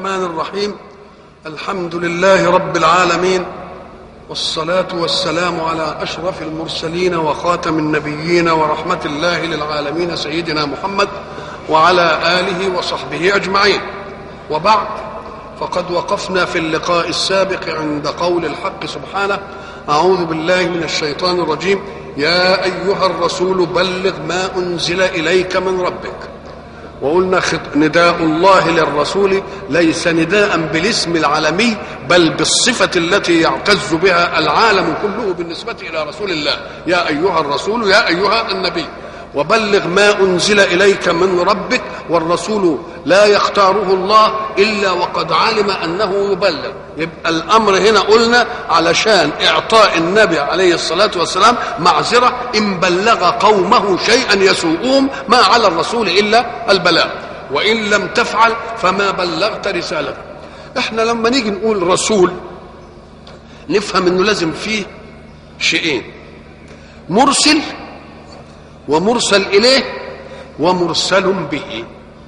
الرحمن الرحيم الحمد لله رب العالمين والصلاة والسلام على أشرف المرسلين وخاتم النبيين ورحمة الله للعالمين سيدنا محمد وعلى آله وصحبه أجمعين وبعد فقد وقفنا في اللقاء السابق عند قول الحق سبحانه أعوذ بالله من الشيطان الرجيم يا أيها الرسول بلغ ما أنزل إليك من ربك وقلنا نداء الله للرسول ليس نداء بالاسم العالمي بل بالصفة التي يعتز بها العالم كله بالنسبة إلى رسول الله يا أيها الرسول يا أيها النبي وبلغ ما أنزل إليك من ربك والرسول لا يختاره الله إلا وقد علم أنه يبلغ يبقى الأمر هنا قلنا علشان إعطاء النبي عليه الصلاة والسلام معذرة إن بلغ قومه شيئا يسوءهم ما على الرسول إلا البلاغ وإن لم تفعل فما بلغت رسالته احنا لما نيجي نقول رسول نفهم انه لازم فيه شيئين مرسل ومرسل اليه ومرسل به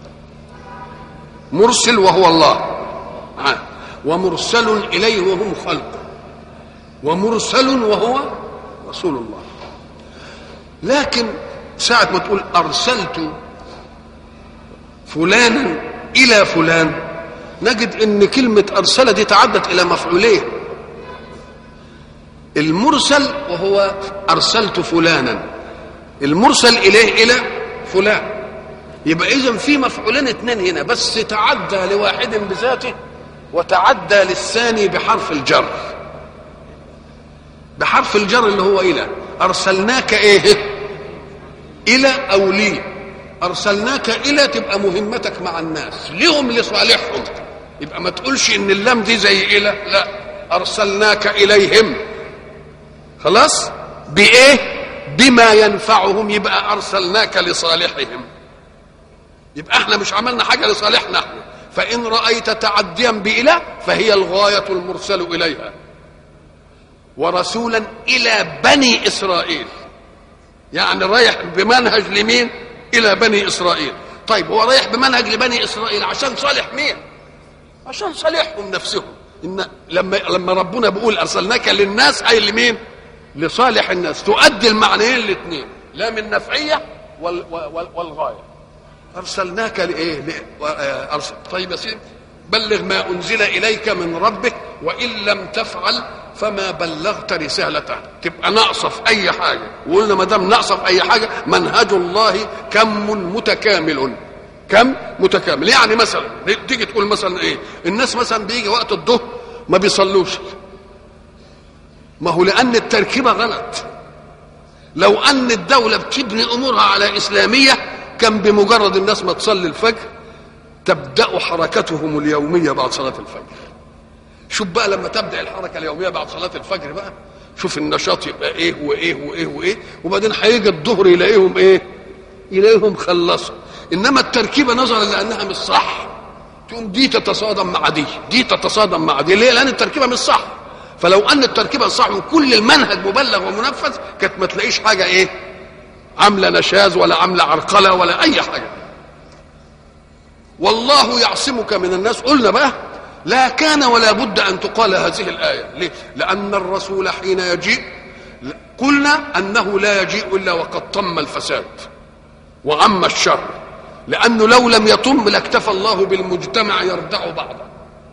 مرسل وهو الله ومرسل اليه وهم خلقه ومرسل وهو رسول الله لكن ساعة ما تقول أرسلت فلانا إلى فلان نجد أن كلمة أرسل دي تعدت إلى مفعولين المرسل وهو أرسلت فلانا المرسل إليه إلى فلان يبقى إذا في مفعولين اثنين هنا بس تعدى لواحد بذاته وتعدى للثاني بحرف الجر بحرف الجر اللي هو إلى أرسلناك إيه إلى أو لي أرسلناك إلى تبقى مهمتك مع الناس لهم لصالحهم يبقى ما تقولش إن اللام دي زي إلى لا أرسلناك إليهم خلاص بإيه بما ينفعهم يبقى أرسلناك لصالحهم يبقى احنا مش عملنا حاجة لصالحنا احنا فإن رأيت تعديا بإله فهي الغاية المرسل إليها ورسولا إلى بني إسرائيل يعني رايح بمنهج لمين إلى بني إسرائيل طيب هو رايح بمنهج لبني إسرائيل عشان صالح مين عشان صالحهم نفسهم إن لما لما ربنا بيقول أرسلناك للناس أي لمين لصالح الناس تؤدي المعنيين الاثنين لا من نفعية وال وال والغاية أرسلناك لإيه أرسل طيب يا سيدي بلغ ما أنزل إليك من ربك وإن لم تفعل فما بلغت رسالته تبقى ناقصة في أي حاجة وقلنا ما دام ناقصة في أي حاجة منهج الله كم متكامل كم متكامل يعني مثلا تيجي تقول مثلا ايه الناس مثلا بيجي وقت الظهر ما بيصلوش ما هو لأن التركيبة غلط لو أن الدولة بتبني أمورها على إسلامية كان بمجرد الناس ما تصلي الفجر تبدأ حركتهم اليومية بعد صلاة الفجر شوف بقى لما تبدأ الحركة اليومية بعد صلاة الفجر بقى شوف النشاط يبقى ايه وايه وايه وايه وبعدين هيجي الظهر يلاقيهم ايه يلاقيهم خلصوا انما التركيبه نظرا لانها مش صح تقوم دي تتصادم مع دي دي تتصادم مع دي ليه لان التركيبه مش صح فلو ان التركيبه صح وكل المنهج مبلغ ومنفذ كانت ما تلاقيش حاجه ايه عامله نشاز ولا عامله عرقله ولا اي حاجه والله يعصمك من الناس قلنا بقى لا كان ولا بد ان تقال هذه الايه ليه لان الرسول حين يجيء قلنا انه لا يجيء الا وقد طم الفساد وعم الشر لانه لو لم يطم لاكتفى الله بالمجتمع يردع بعضه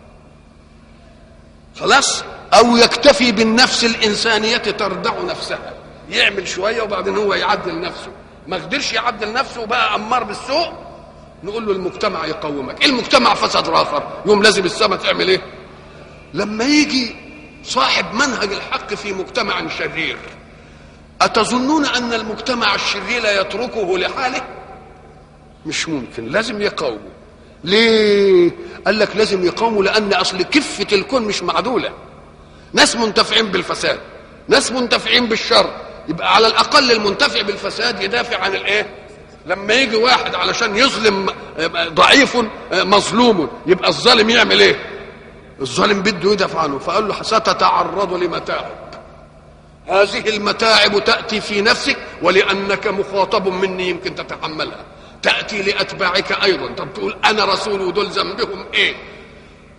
خلاص او يكتفي بالنفس الانسانيه تردع نفسها يعمل شويه وبعدين هو يعدل نفسه ما قدرش يعدل نفسه وبقى امار بالسوء نقول له المجتمع يقومك المجتمع فسد اخر يوم لازم السماء تعمل ايه لما يجي صاحب منهج الحق في مجتمع شرير أتظنون أن المجتمع الشرير يتركه لحاله؟ مش ممكن لازم يقاومه ليه؟ قال لك لازم يقاومه لأن أصل كفة الكون مش معدولة ناس منتفعين بالفساد ناس منتفعين بالشر يبقى على الأقل المنتفع بالفساد يدافع عن الإيه؟ لما يجي واحد علشان يظلم ضعيف مظلوم يبقى الظالم يعمل ايه؟ الظالم بده يدافع عنه فقال له ستتعرض لمتاعب هذه المتاعب تأتي في نفسك ولأنك مخاطب مني يمكن تتحملها تأتي لأتباعك أيضا طب تقول أنا رسول ودول ذنبهم إيه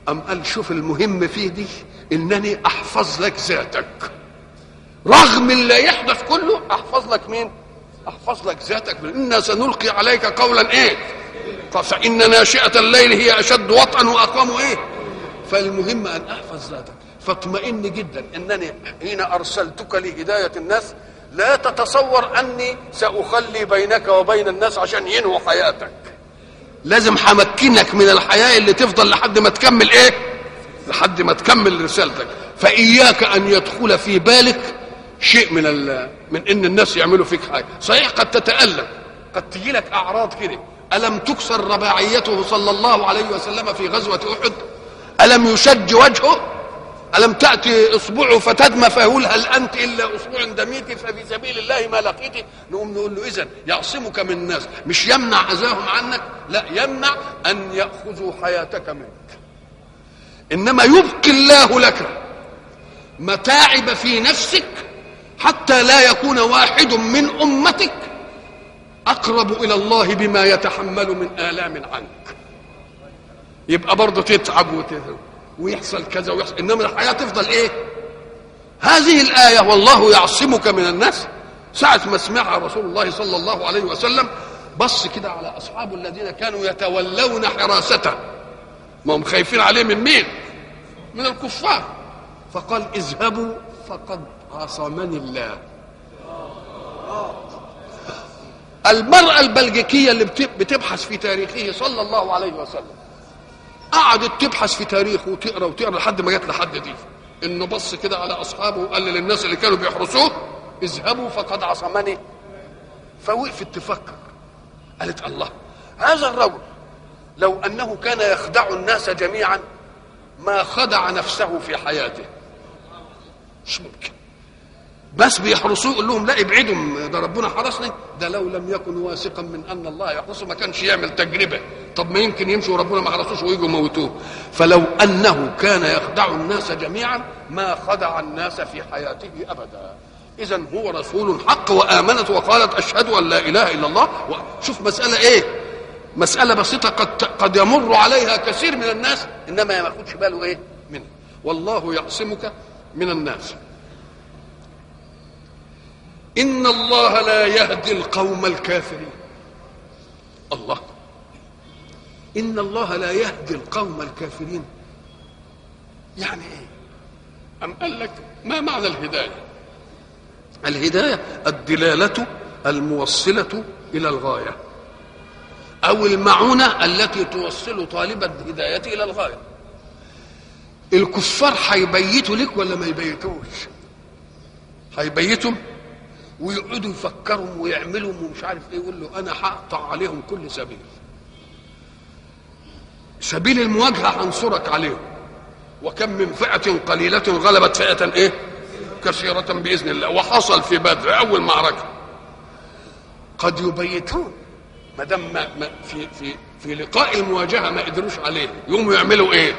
أم قال شوف المهم فيه دي إنني أحفظ لك ذاتك رغم اللي يحدث كله أحفظ لك مين أحفظ لك ذاتك إنا سنلقي عليك قولا إيه فإن ناشئة الليل هي أشد وطئا وأقام إيه فالمهم أن أحفظ ذاتك فاطمئن جدا انني حين ارسلتك لهدايه الناس لا تتصور اني ساخلي بينك وبين الناس عشان ينهوا حياتك لازم همكنك من الحياه اللي تفضل لحد ما تكمل ايه لحد ما تكمل رسالتك فاياك ان يدخل في بالك شيء من ال... من ان الناس يعملوا فيك حاجه صحيح قد تتالم قد تجي لك اعراض كده الم تكسر رباعيته صلى الله عليه وسلم في غزوه احد الم يشج وجهه ألم تأتي إصبعه فتدمى فيقول هل أنت إلا أصبع دميت ففي سبيل الله ما لقيت نقوم نقول له إذا يعصمك من الناس مش يمنع أذاهم عنك لا يمنع أن يأخذوا حياتك منك إنما يبقي الله لك متاعب في نفسك حتى لا يكون واحد من أمتك أقرب إلى الله بما يتحمل من آلام عنك يبقى برضه تتعب وتتعب ويحصل كذا ويحصل انما الحياه تفضل ايه هذه الايه والله يعصمك من الناس ساعه ما سمعها رسول الله صلى الله عليه وسلم بص كده على اصحابه الذين كانوا يتولون حراسته ما هم خايفين عليه من مين من الكفار فقال اذهبوا فقد عصمني الله المرأة البلجيكية اللي بتبحث في تاريخه صلى الله عليه وسلم قعدت تبحث في تاريخه وتقرا وتقرا لحد ما جت لحد دي انه بص كده على اصحابه وقال للناس اللي كانوا بيحرسوه اذهبوا فقد عصمني فوقفت تفكر قالت الله هذا الرجل لو انه كان يخدع الناس جميعا ما خدع نفسه في حياته مش ممكن بس بيحرسوه يقول لهم لا ابعدوا ده ربنا حرسني ده لو لم يكن واثقا من ان الله يحرسه ما كانش يعمل تجربه طب ما يمكن يمشوا وربنا ما حرسوش ويجوا يموتوه فلو انه كان يخدع الناس جميعا ما خدع الناس في حياته ابدا اذا هو رسول حق وامنت وقالت اشهد ان لا اله الا الله شوف مساله ايه مساله بسيطه قد قد يمر عليها كثير من الناس انما ما ياخدش باله ايه منها والله يعصمك من الناس ان الله لا يهدي القوم الكافرين الله ان الله لا يهدي القوم الكافرين يعني ايه ام قال لك ما معنى الهدايه الهدايه الدلاله الموصله الى الغايه او المعونه التي توصل طالب الهدايه الى الغايه الكفار هيبيتوا لك ولا ما يبيتوش هيبيتوا ويقعدوا يفكروا ويعملوا ومش عارف ايه يقول له انا هقطع عليهم كل سبيل سبيل المواجهه هنصرك عليهم وكم من فئه قليله غلبت فئه ايه كثيره باذن الله وحصل في بدر اول معركه قد يبيتون ما دام في في في لقاء المواجهه ما قدروش عليه يقوموا يعملوا ايه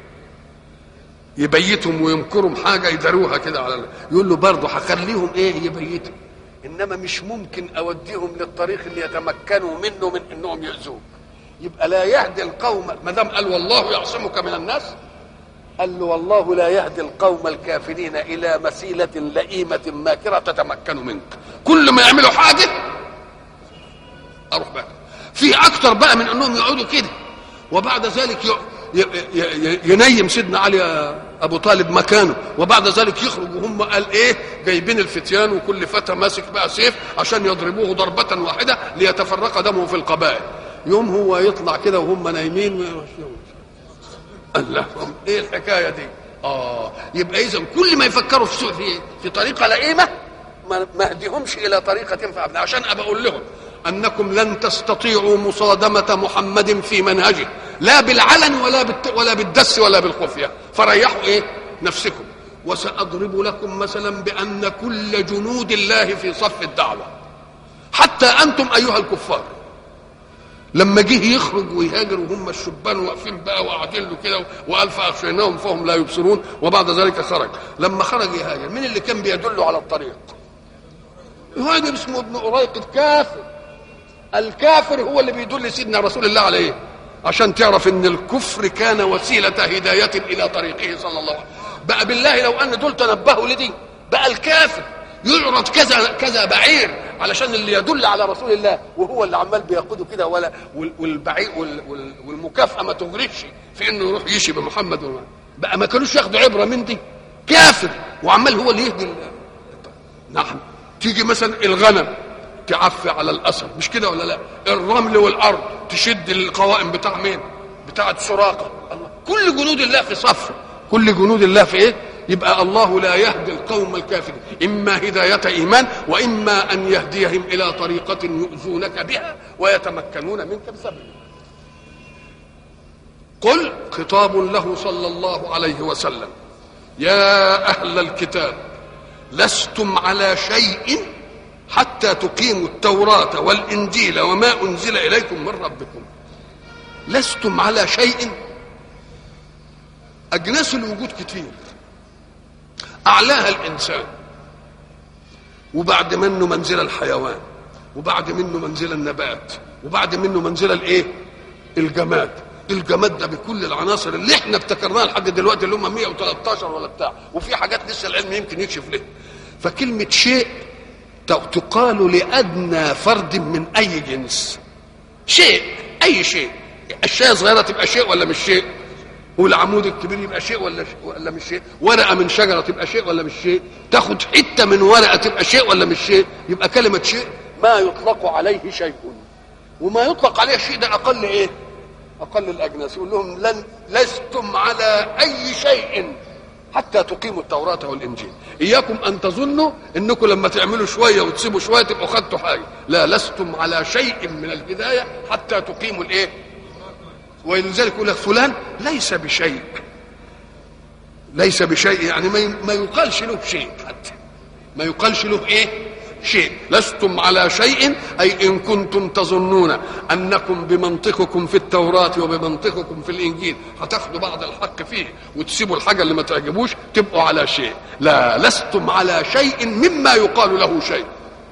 يبيتهم ويمكرهم حاجه يداروها كده على يقول له برضه هخليهم ايه يبيتوا انما مش ممكن اوديهم للطريق اللي يتمكنوا منه من انهم يؤذوك يبقى لا يهدي القوم ما دام قال والله يعصمك من الناس قال له والله لا يهدي القوم الكافرين الى مسيله لئيمه ماكره تتمكن منك كل ما يعملوا حاجه اروح بقى في اكتر بقى من انهم يقعدوا كده وبعد ذلك ينيم سيدنا علي ابو طالب مكانه وبعد ذلك يخرج وهم قال ايه جايبين الفتيان وكل فتى ماسك بقى سيف عشان يضربوه ضربه واحده ليتفرق دمه في القبائل يوم هو يطلع كده وهم نايمين الله ايه الحكايه دي اه يبقى اذا كل ما يفكروا في في, في طريقه لئيمه ما اهديهمش الى طريقه تنفع عشان ابقى اقول لهم انكم لن تستطيعوا مصادمه محمد في منهجه لا بالعلن ولا بالت... ولا بالدس ولا بالخفيه فريحوا ايه نفسكم وساضرب لكم مثلا بان كل جنود الله في صف الدعوه حتى انتم ايها الكفار لما جه يخرج ويهاجر وهم الشبان واقفين بقى وقاعدين له كده وقال فاغشيناهم فهم لا يبصرون وبعد ذلك خرج لما خرج يهاجر مين اللي كان بيدله على الطريق؟ يهاجر اسمه ابن أريق الكافر الكافر هو اللي بيدل سيدنا رسول الله عليه عشان تعرف ان الكفر كان وسيله هدايه الى طريقه صلى الله عليه وسلم بقى بالله لو ان دول تنبهوا لدي بقى الكافر يعرض كذا كذا بعير علشان اللي يدل على رسول الله وهو اللي عمال بيقوده كده ولا والبعير والمكافاه ما تغرقش في انه يروح يشي بمحمد وما بقى ما كانوش ياخدوا عبره من دي كافر وعمال هو اللي يهدي نعم تيجي مثلا الغنم تعفي على الاثر مش كده ولا لا الرمل والارض تشد القوائم بتاع مين بتاعه سراقه الله كل جنود الله في صف كل جنود الله في ايه يبقى الله لا يهدي القوم الكافرين اما هدايه ايمان واما ان يهديهم الى طريقه يؤذونك بها ويتمكنون منك بسببها قل خطاب له صلى الله عليه وسلم يا اهل الكتاب لستم على شيء حتى تقيموا التوراه والانجيل وما انزل اليكم من ربكم لستم على شيء اجناس الوجود كتير اعلاها الانسان وبعد منه منزل الحيوان وبعد منه منزل النبات وبعد منه منزل الايه الجماد الجماد ده بكل العناصر اللي احنا ابتكرناها لحد دلوقتي اللي هم 113 ولا بتاع وفي حاجات لسه العلم يمكن يكشف لها فكلمه شيء تقال لادنى فرد من اي جنس شيء اي شيء الشيء صغيره تبقى شيء ولا مش شيء والعمود الكبير يبقى شيء ولا شيء ولا مش شيء ورقه من شجره تبقى شيء ولا مش شيء تاخد حته من ورقه تبقى شيء ولا مش شيء يبقى كلمه شيء ما يطلق عليه شيء وما يطلق عليه شيء ده اقل ايه اقل الاجناس يقول لهم لن لستم على اي شيء حتى تقيموا التوراة والإنجيل إياكم أن تظنوا أنكم لما تعملوا شوية وتسيبوا شوية تبقوا خدتوا حاجة لا لستم على شيء من الهداية حتى تقيموا الإيه ولذلك يقول لك فلان ليس بشيء ليس بشيء يعني ما يقالش له شيء حتى ما يقالش له ايه شيء لستم على شيء اي ان كنتم تظنون انكم بمنطقكم في التوراه وبمنطقكم في الانجيل هتاخدوا بعض الحق فيه وتسيبوا الحاجه اللي ما تعجبوش تبقوا على شيء لا لستم على شيء مما يقال له شيء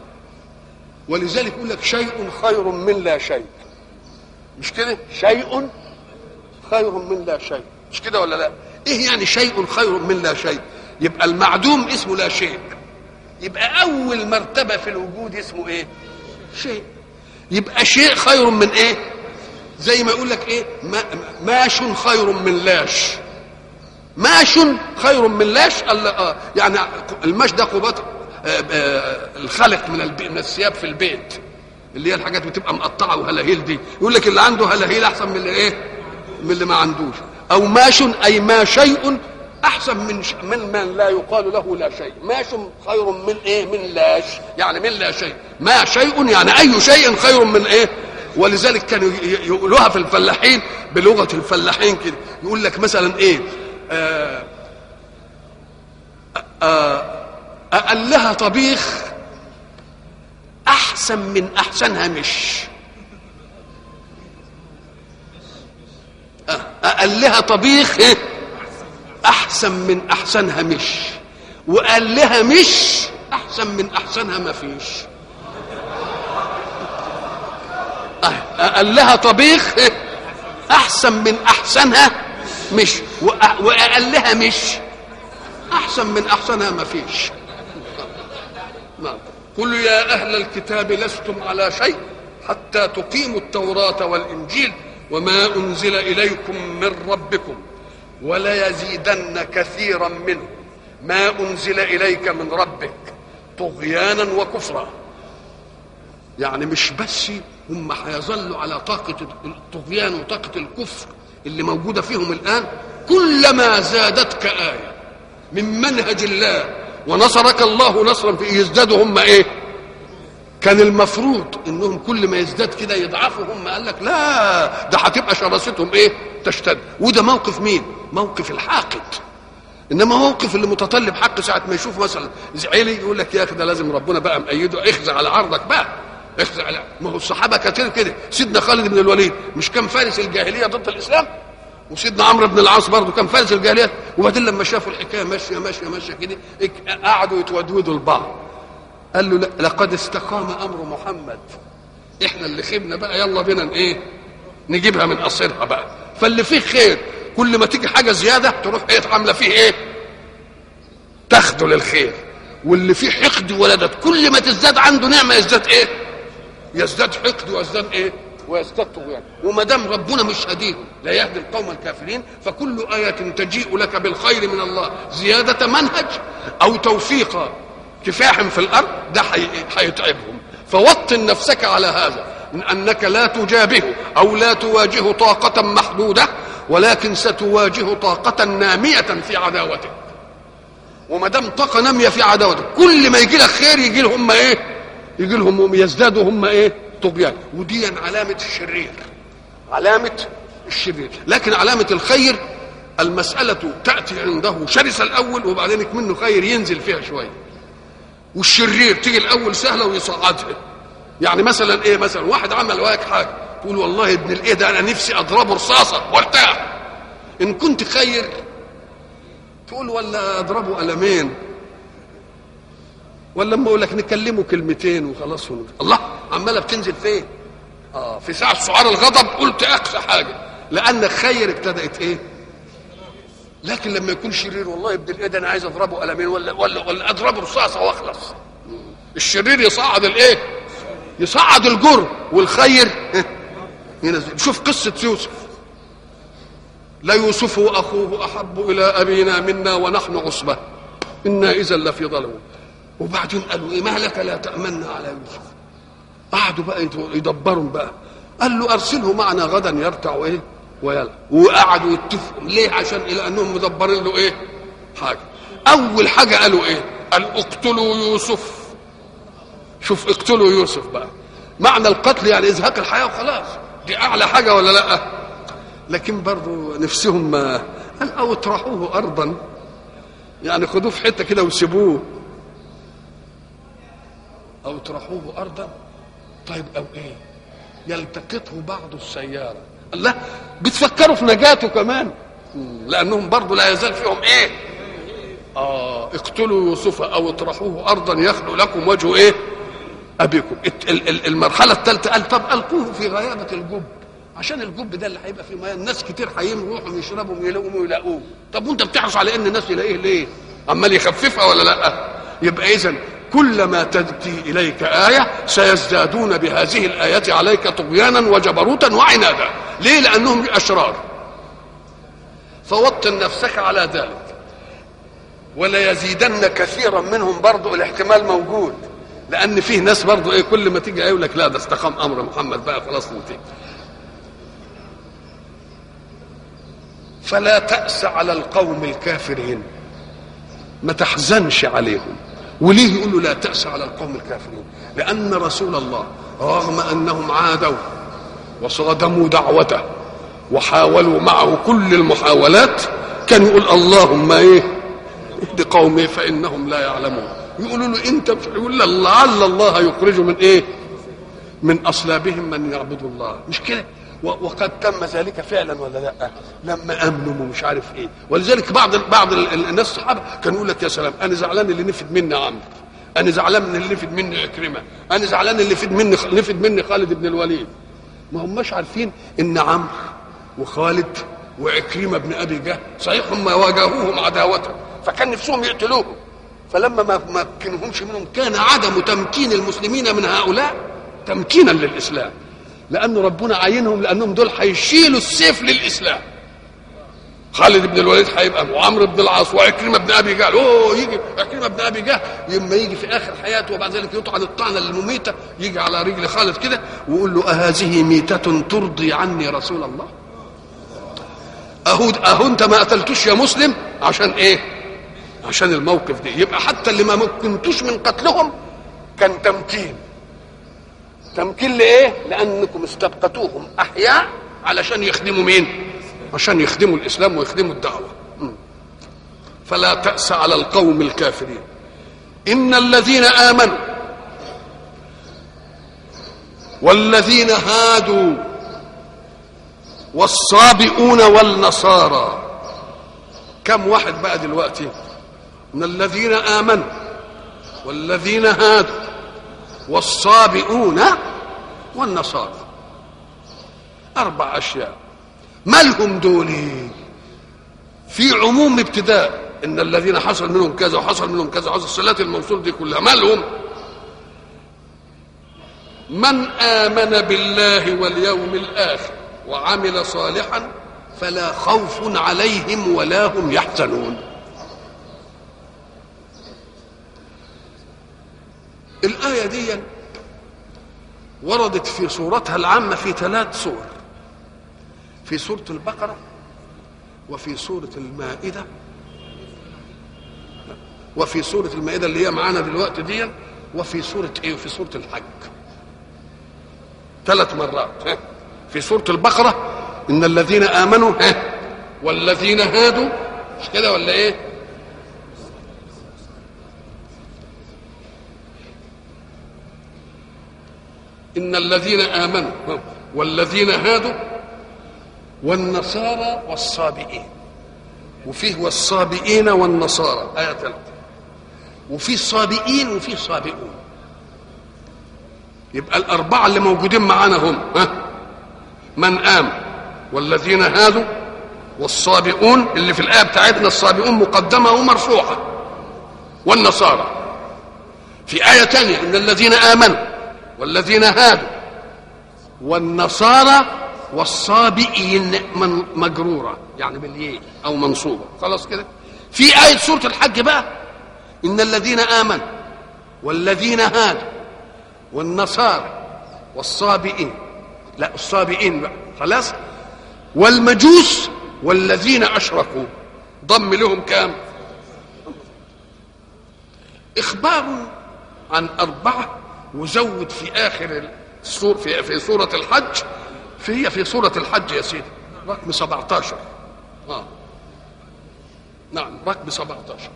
ولذلك يقول لك شيء خير من لا شيء مش كده شيء خير من لا شيء مش كده ولا لا ايه يعني شيء خير من لا شيء يبقى المعدوم اسمه لا شيء يبقى اول مرتبه في الوجود اسمه ايه شيء يبقى شيء خير من ايه زي ما يقول لك ايه ما ماش خير من لاش ماش خير من لاش آه يعني الماش ده قبات آه آه الخلق من البي من الثياب في البيت اللي هي الحاجات بتبقى مقطعه وهلاهيل دي يقول لك اللي عنده هلاهيل احسن من اللي ايه من اللي ما عندوش او ماش اي ما شيء احسن من ش... من من لا يقال له لا شيء ماش خير من ايه من لاش يعني من لا شيء ما شيء يعني اي شيء خير من ايه ولذلك كانوا يقولوها في الفلاحين بلغه الفلاحين كده يقول لك مثلا ايه آه آه اقلها طبيخ احسن من احسنها مش اقلها طبيخ إيه؟ احسن من احسنها مش وقال لها مش احسن من احسنها ما فيش قال لها طبيخ احسن من احسنها مش وقال لها مش احسن من احسنها ما فيش قل يا اهل الكتاب لستم على شيء حتى تقيموا التوراه والانجيل وما انزل اليكم من ربكم وليزيدن كثيرا منه ما انزل اليك من ربك طغيانا وكفرا يعني مش بس هم هيظلوا على طاقة الطغيان وطاقة الكفر اللي موجودة فيهم الآن كلما زادتك آية من منهج الله ونصرك الله نصرا في يزدادوا هم ايه كان المفروض انهم كل ما يزداد كده يضعفوا هم قال لك لا ده هتبقى شراستهم ايه تشتد وده موقف مين موقف الحاقد انما موقف اللي متطلب حق ساعه ما يشوف مثلا زعلي يقول لك يا اخي ده لازم ربنا بقى مأيده اخزع على عرضك بقى اخزع على ما هو الصحابه كتير كده سيدنا خالد بن الوليد مش كان فارس الجاهليه ضد الاسلام وسيدنا عمرو بن العاص برضه كان فارس الجاهليه وبعدين لما شافوا الحكايه ماشيه ماشيه ماشيه كده قعدوا يتودودوا لبعض قال له لقد استقام امر محمد احنا اللي خبنا بقى يلا بينا ايه نجيبها من قصرها بقى فاللي فيه خير كل ما تيجي حاجه زياده تروح ايه عامله فيه ايه تاخده للخير واللي فيه حقد ولدت كل ما تزداد عنده نعمه يزداد ايه يزداد حقد ويزداد ايه ويزداد طغيان وما دام ربنا مش هديهم لا يهدي القوم الكافرين فكل آية تجيء لك بالخير من الله زيادة منهج أو توفيق كفاح في الأرض ده هيتعبهم فوطن نفسك على هذا من أنك لا تجابه أو لا تواجه طاقة محدودة ولكن ستواجه طاقة نامية في عداوتك وما دام طاقة نامية في عداوتك كل ما يجي لك خير يجي لهم ايه؟ يجي لهم يزدادوا هم ايه؟ طغيان ودي علامة الشرير علامة الشرير لكن علامة الخير المسألة تأتي عنده شرسة الأول وبعدين منه خير ينزل فيها شوية والشرير تيجي الأول سهلة ويصعدها يعني مثلا إيه مثلا واحد عمل واك حاجة تقول والله ابن الإيه ده أنا نفسي أضربه رصاصة وارتاح إن كنت خير تقول ولا أضربه قلمين ولا اما اقول لك نكلمه كلمتين وخلاص ونقول. الله عماله بتنزل فين؟ اه في ساعه سعار الغضب قلت اقصى حاجه لان خير ابتدات ايه؟ لكن لما يكون شرير والله ابن الايه ده انا عايز اضربه قلمين ولا ولا ولا اضربه رصاصه واخلص الشرير يصعد الايه؟ يصعد الجر والخير ينزل شوف قصه يوسف لا يوسف واخوه احب الى ابينا منا ونحن عصبه انا اذا لفي ضلال وبعدين قالوا ايه ما لك لا تامنا على يوسف قعدوا بقى يدبروا بقى قال له ارسله معنا غدا يرتع ايه ويلا وقعدوا يتفقوا ليه عشان الى انهم مدبرين له ايه حاجه اول حاجه قالوا ايه قال اقتلوا يوسف شوف اقتلوا يوسف بقى معنى القتل يعني ازهاق الحياه وخلاص دي اعلى حاجه ولا لا لكن برضو نفسهم ما قال او اطرحوه ارضا يعني خدوه في حته كده وسيبوه او اطرحوه ارضا طيب او ايه يلتقطه بعض السياره الله بتفكروا في نجاته كمان لانهم برضه لا يزال فيهم ايه اه اقتلوا يوسف او اطرحوه ارضا يخلو لكم وجه ايه ابيكم المرحله الثالثه قال طب القوه في غيابه الجب عشان الجب ده اللي هيبقى فيه ميه الناس كتير هيروحوا يشربوا ويلاقوا ويلاقوه طب وانت بتحرص على ان الناس يلاقيه ليه عمال يخففها ولا لا يبقى اذا كلما تأتي إليك آية سيزدادون بهذه الآية عليك طغيانا وجبروتا وعنادا ليه لأنهم أشرار فوطن نفسك على ذلك ولا يزيدن كثيرا منهم برضو الاحتمال موجود لأن فيه ناس برضو إيه كل ما تيجي يقول لك لا ده استقام أمر محمد بقى خلاص نتيجة فلا تأس على القوم الكافرين ما تحزنش عليهم وليه يقول له لا تأس على القوم الكافرين لأن رسول الله رغم أنهم عادوا وصادموا دعوته وحاولوا معه كل المحاولات كان يقول اللهم ايه اهد قومي فانهم لا يعلمون يقولوا له انت يقول لعل الله يخرج من ايه من اصلابهم من يعبد الله مش كده وقد تم ذلك فعلا ولا لا لما امنوا ومش عارف ايه ولذلك بعض بعض الناس الصحابه كانوا يقول لك يا سلام انا زعلان اللي نفد مني عمرو انا زعلان من اللي نفد مني عكرمه انا زعلان اللي نفد مني نفد مني خالد بن الوليد ما هماش عارفين ان عمرو وخالد وعكرمه بن ابي جهل صحيح هم واجهوهم عداوه فكان نفسهم يقتلوهم فلما ما مكنهمش منهم كان عدم تمكين المسلمين من هؤلاء تمكينا للاسلام لأن ربنا عينهم لأنهم دول هيشيلوا السيف للإسلام خالد بن الوليد هيبقى وعمرو بن العاص وعكرمه بن ابي جهل اوه يجي عكرمه بن ابي جهل لما يجي في اخر حياته وبعد ذلك يطعن الطعنه المميته يجي على رجل خالد كده ويقول له اهذه ميته ترضي عني رسول الله؟ اهو اهو انت ما قتلتوش يا مسلم عشان ايه؟ عشان الموقف ده يبقى حتى اللي ما مكنتوش من قتلهم كان تمكين تمكين لايه؟ لانكم استبقتوهم احياء علشان يخدموا مين؟ عشان يخدموا الاسلام ويخدموا الدعوه. فلا تأس على القوم الكافرين. ان الذين امنوا والذين هادوا والصابئون والنصارى كم واحد بقى دلوقتي من الذين امنوا والذين هادوا والصابئون والنصارى اربع اشياء مالهم دول في عموم ابتداء ان الذين حصل منهم كذا وحصل منهم كذا وحصل الصلات الموصول دي كلها مالهم من امن بالله واليوم الاخر وعمل صالحا فلا خوف عليهم ولا هم يحزنون الايه دي وردت في صورتها العامه في ثلاث صور في سوره البقره وفي سوره المائده وفي سوره المائده اللي هي معانا دلوقتي دي وفي سوره ايه وفي سوره الحج ثلاث مرات ها في سوره البقره ان الذين امنوا ها والذين هادوا مش كده ولا ايه ان الذين امنوا والذين هادوا والنصارى والصابئين وفيه والصابئين والنصارى آية ثلاثة وفي صابئين وفي صابئون يبقى الأربعة اللي موجودين معانا هم ها من آمن والذين هادوا والصابئون اللي في الآية بتاعتنا الصابئون مقدمة ومرفوعة والنصارى في آية تانية إن الذين آمنوا والذين هادوا والنصارى والصابئين من مجرورة يعني بالياء أو منصوبة خلاص كده في آية سورة الحج بقى إن الذين آمنوا والذين هادوا والنصارى والصابئين لا الصابئين بقى خلاص والمجوس والذين أشركوا ضم لهم كام إخبار عن أربعة وزود في آخر السور في في سورة الحج في في سورة الحج يا سيدي رقم 17 اه نعم رقم 17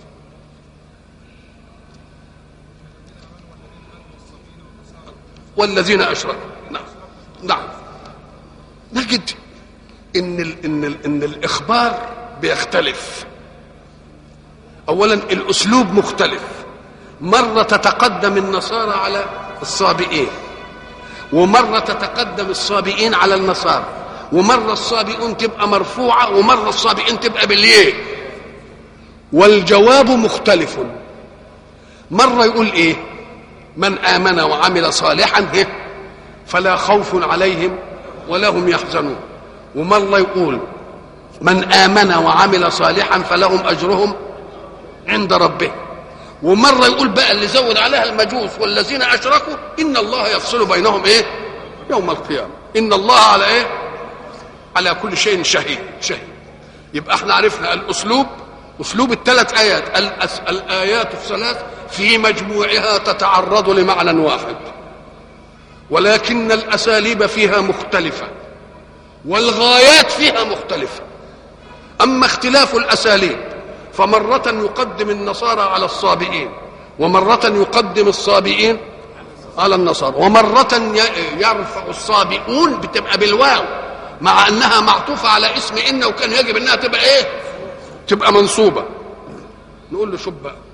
والذين اشركوا نعم نعم نجد ان ال ان ال ان الاخبار بيختلف اولا الاسلوب مختلف مره تتقدم النصارى على الصابئين ومرة تتقدم الصابئين على النصارى ومرة الصابئون تبقى مرفوعة ومرة الصابئين تبقى باليه والجواب مختلف مرة يقول ايه من آمن وعمل صالحا هه فلا خوف عليهم ولا هم يحزنون ومرة يقول من آمن وعمل صالحا فلهم أجرهم عند ربهم ومره يقول بقى اللي زود عليها المجوس والذين اشركوا ان الله يفصل بينهم ايه يوم القيامه ان الله على ايه على كل شيء شهيد شهيد يبقى احنا عرفنا الاسلوب اسلوب الثلاث ايات الأس... الايات الثلاث في مجموعها تتعرض لمعنى واحد ولكن الاساليب فيها مختلفه والغايات فيها مختلفه اما اختلاف الاساليب فمرة يقدم النصارى على الصابئين ومرة يقدم الصابئين على النصارى ومرة يرفع الصابئون بتبقى بالواو مع انها معطوفة على اسم ان وكان يجب انها تبقى ايه تبقى منصوبة نقول له شوف بقى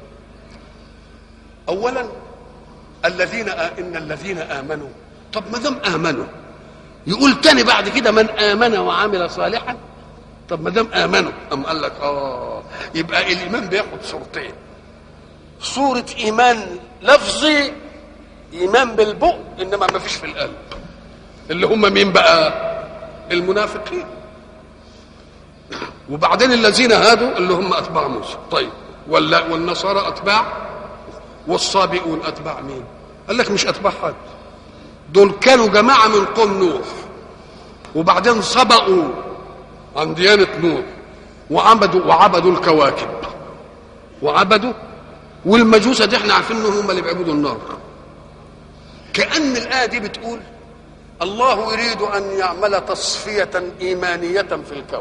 اولا الذين آ... ان الذين امنوا طب ما دام امنوا يقول تاني بعد كده من امن وعمل صالحا طب ما دام امنوا ام قال لك اه يبقى الايمان بياخد صورتين صوره ايمان لفظي ايمان بالبق انما ما فيش في القلب اللي هم مين بقى المنافقين وبعدين الذين هادوا اللي هم اتباع موسى طيب ولا والنصارى اتباع والصابئون اتباع مين قال لك مش اتباع حد دول كانوا جماعه من قوم نوح وبعدين سبقوا عن ديانة نوح وعبدوا وعبدوا الكواكب وعبدوا والمجوسة دي احنا عارفين انهم هم اللي بيعبدوا النار كأن الآية دي بتقول الله يريد أن يعمل تصفية إيمانية في الكون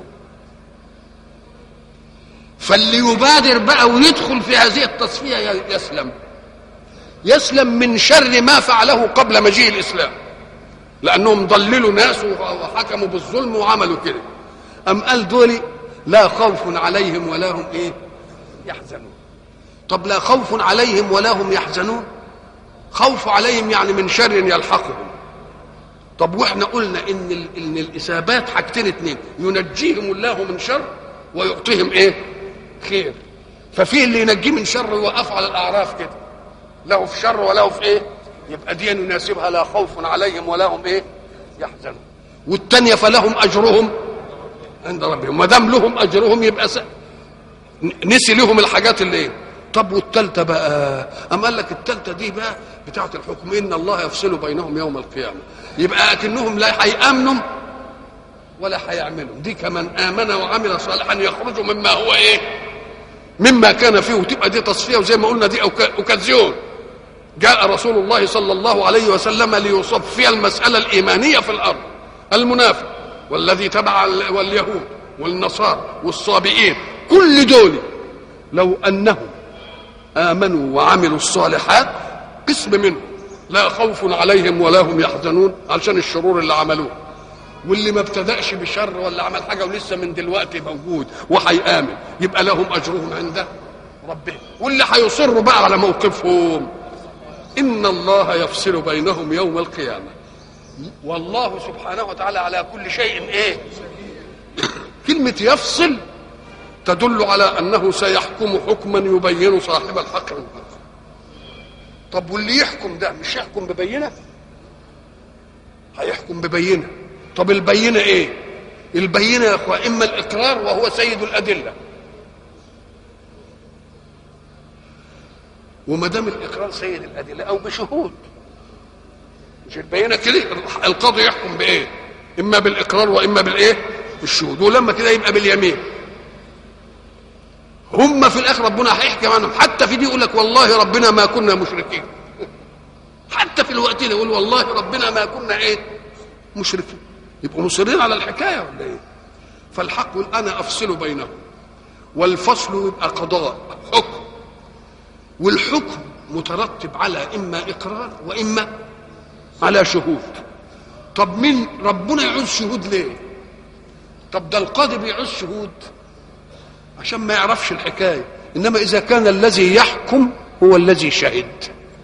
فاللي يبادر بقى ويدخل في هذه التصفية يسلم يسلم من شر ما فعله قبل مجيء الإسلام لأنهم ضللوا ناس وحكموا بالظلم وعملوا كده أم قال دول لا خوف عليهم ولا هم إيه يحزنون طب لا خوف عليهم ولا هم يحزنون خوف عليهم يعني من شر يلحقهم طب واحنا قلنا ان ال- ان الاثابات حاجتين اتنين ينجيهم الله من شر ويعطيهم ايه خير ففي اللي ينجيه من شر ويوقفه على الاعراف كده له في شر وله في ايه يبقى دي يناسبها لا خوف عليهم ولا هم ايه يحزنون والتانية فلهم اجرهم عند ربهم ما دام لهم اجرهم يبقى س... نسي لهم الحاجات اللي ايه طب والتالتة بقى أم قال لك التالتة دي بقى بتاعة الحكم إن الله يفصل بينهم يوم القيامة يبقى أكنهم لا هيأمنوا ولا هيعملوا دي كمن آمن وعمل صالحا يخرجوا مما هو إيه مما كان فيه وتبقى دي تصفية وزي ما قلنا دي أوك- أوكازيون جاء رسول الله صلى الله عليه وسلم ليصفي المسألة الإيمانية في الأرض المنافق والذي تبع ال- واليهود والنصارى والصابئين كل دول لو أنهم آمنوا وعملوا الصالحات قسم منهم لا خوف عليهم ولا هم يحزنون علشان الشرور اللي عملوه واللي ما ابتدأش بشر ولا عمل حاجة ولسه من دلوقتي موجود وهيآمن يبقى لهم أجرهم عند ربهم واللي هيصروا بقى على موقفهم إن الله يفصل بينهم يوم القيامة والله سبحانه وتعالى على كل شيء إيه كلمة يفصل تدل على أنه سيحكم حكما يبين صاحب الحق من الحق طب واللي يحكم ده مش يحكم ببينة هيحكم ببينة طب البينة ايه البينة يا اخوة اما الاقرار وهو سيد الادلة وما دام الاقرار سيد الادلة او بشهود مش البينة كده القاضي يحكم بايه اما بالاقرار واما بالايه بالشهود ولما كده يبقى باليمين هم في الاخر ربنا هيحكم عنهم حتى في دي يقول لك والله ربنا ما كنا مشركين حتى في الوقت ده يقول والله ربنا ما كنا ايه مشركين يبقوا مصرين على الحكايه ولا ايه فالحق يقول انا افصل بينهم والفصل يبقى قضاء حكم والحكم مترتب على اما اقرار واما على شهود طب مين ربنا يعوز شهود ليه طب ده القاضي بيعوز شهود عشان ما يعرفش الحكايه انما اذا كان الذي يحكم هو الذي شهد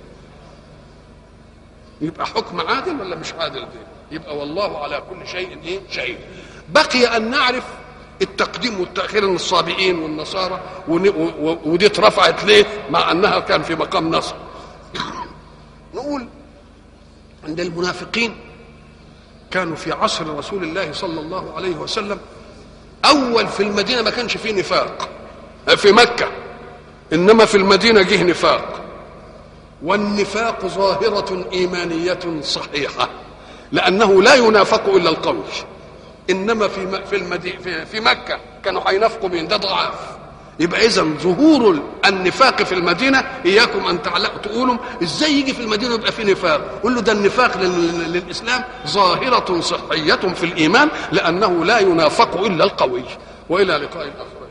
يبقى حكم عادل ولا مش عادل ده يبقى والله على كل شيء ايه شهيد بقي ان نعرف التقديم والتاخير من الصابئين والنصارى ون- و- و- ودي اترفعت ليه مع انها كان في مقام نصر نقول عند المنافقين كانوا في عصر رسول الله صلى الله عليه وسلم اول في المدينه ما كانش فيه نفاق في مكه انما في المدينه جه نفاق والنفاق ظاهره ايمانيه صحيحه لانه لا ينافق الا القول انما في م- في المدينه في, في مكه كانوا هينافقوا مين ده ضعاف يبقى اذا ظهور النفاق في المدينه اياكم ان تعلقوا تقولوا ازاي يجي في المدينه يبقى في نفاق قول له ده النفاق لل- للاسلام ظاهره صحيه في الايمان لانه لا ينافق الا القوي والى لقاء اخر